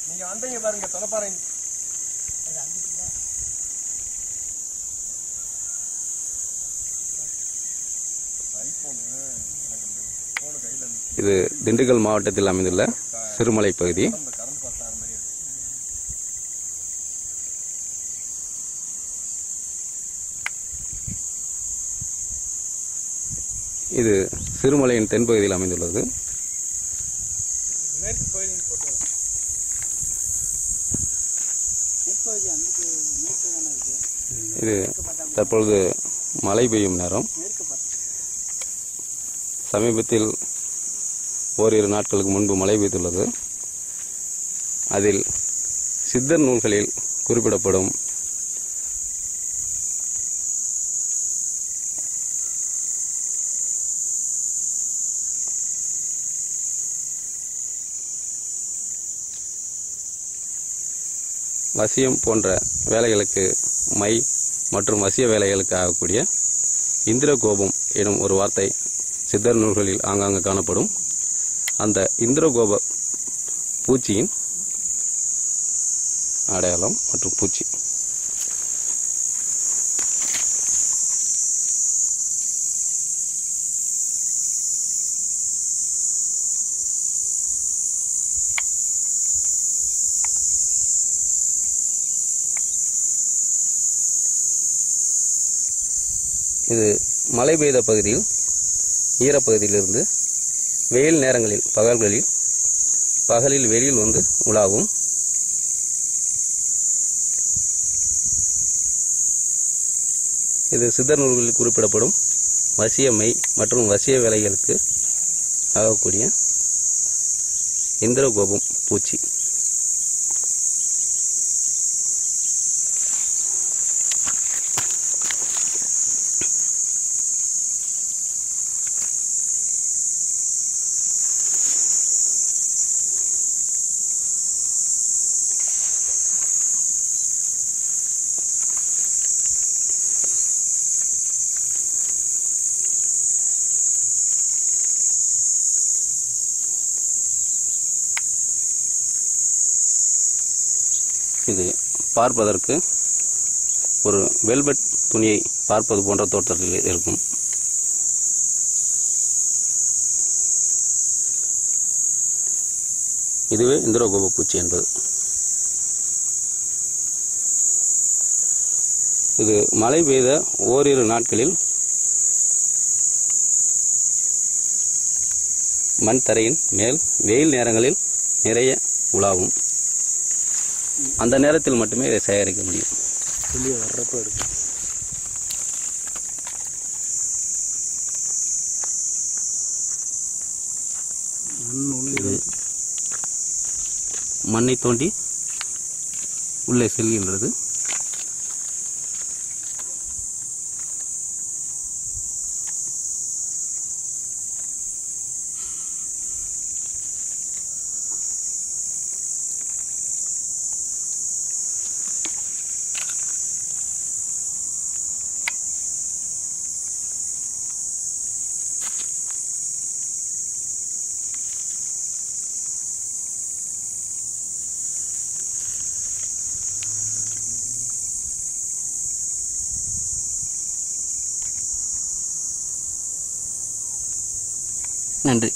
நீங்க வந்தீங்க பாருங்க தொலைப்பாறை இது திண்டுக்கல் மாவட்டத்தில் அமைந்துள்ள சிறுமலை பகுதி கரண்ட் பத்தாறு மாதிரி இருக்கு இது சிறுமலையின் தென்பகுதியில் அமைந்துள்ளது மேற்கு கோயில் போட்டு இது தற்பொழுது மழை பெய்யும் நேரம் சமீபத்தில் ஓரிரு நாட்களுக்கு முன்பு மழை பெய்துள்ளது அதில் சித்தர் நூல்களில் குறிப்பிடப்படும் வசியம் போன்ற வேலைகளுக்கு மை மற்றும் வசிய வேலைகளுக்கு ஆகக்கூடிய இந்திர கோபம் எனும் ஒரு வார்த்தை சித்தர் நூல்களில் ஆங்காங்கு காணப்படும் அந்த இந்திரகோப பூச்சியின் அடையாளம் மற்றும் பூச்சி இது மழை பெய்த பகுதியில் ஈரப்பகுதியிலிருந்து வெயில் நேரங்களில் பகல்களில் பகலில் வெளியில் வந்து உலாவும் இது சித்தர் நூல்களில் குறிப்பிடப்படும் வசியமை மற்றும் வசிய வேலைகளுக்கு ஆகக்கூடிய இந்திரகோபம் பூச்சி இது பார்ப்பதற்கு ஒரு வெல்வெட் துணியை பார்ப்பது போன்ற தோற்றத்தில் இருக்கும் இதுவே இந்திரகோப பூச்சி என்பது இது மழை பெய்த ஓரிரு நாட்களில் மண் தரையின் மேல் வெயில் நேரங்களில் நிறைய உலாவும் அந்த நேரத்தில் மட்டுமே இதை சேகரிக்க முடியும் வெளியே வர்றப்ப இருக்கு இது மண்ணை தோண்டி உள்ளே செல்கின்றது நன்றி